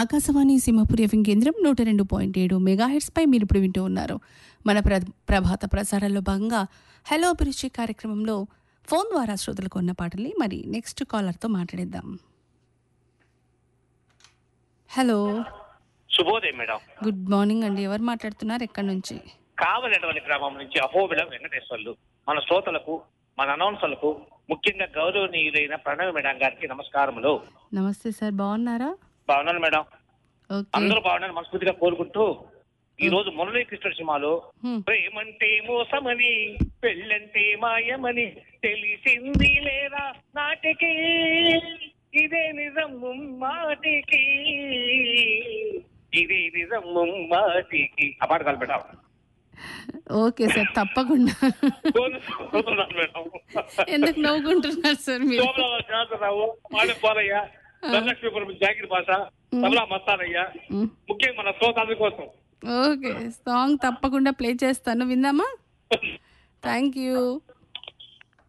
Akashvani Simhapuri FM కేంద్రం నూట రెండు పాయింట్ ఏడు మెగాహెడ్స్పై మీరు ఇప్పుడు వింటూ ఉన్నారు మన ప్ర ప్రభాత ప్రసారాల్లో భాగంగా హలో అభిరుచి కార్యక్రమంలో ఫోన్ ద్వారా శ్రోతలకు ఉన్న పాటల్ని మరి నెక్స్ట్ కాలర్తో మాట్లాడేద్దాం హలో శుభోదయం మేడం గుడ్ మార్నింగ్ అండి ఎవరు మాట్లాడుతున్నారు ఎక్కడి నుంచి కావలటువంటి గ్రామం నుంచి అహోబిలం వెంకటేశ్వర్లు మన శ్రోతలకు మన అనౌన్సర్లకు ముఖ్యంగా గౌరవనీయులైన ప్రణవ్ మేడం గారికి నమస్కారములు నమస్తే సార్ బాగున్నారా బాగున్నాను మేడం ఓకే అందరూ బాగున్నాను మనస్ఫూర్తిగా కోరుకుంటూ ఈ రోజు మురళీకృష్ణ సినిమాలో హ్మ్. ప్రేమంటే మోసమని పెళ్ళంటే మాయమని తెలిసింది లేదా నాటికి ఇదే నిజం మాటికి ఇదే నిజం మాటికి ఆ పాట కలిపెట్టాం ఓకే సార్ తప్పకుండా కోరుతున్నాను మేడం ఎందుకు నవ్వుకుంటున్నారు సార్ మీరు సోమరావు శాంతరావు మాడే పోలయ్య ధనలక్ష్మీపురం జాకిర్ భాష తబలా మస్తానయ్య మ్. ముఖ్యంగా మన శ్రోతాల కోసం ఓకే సాంగ్ తప్పకుండా ప్లే చేస్తాను విందామా థ్యాంక్ యూ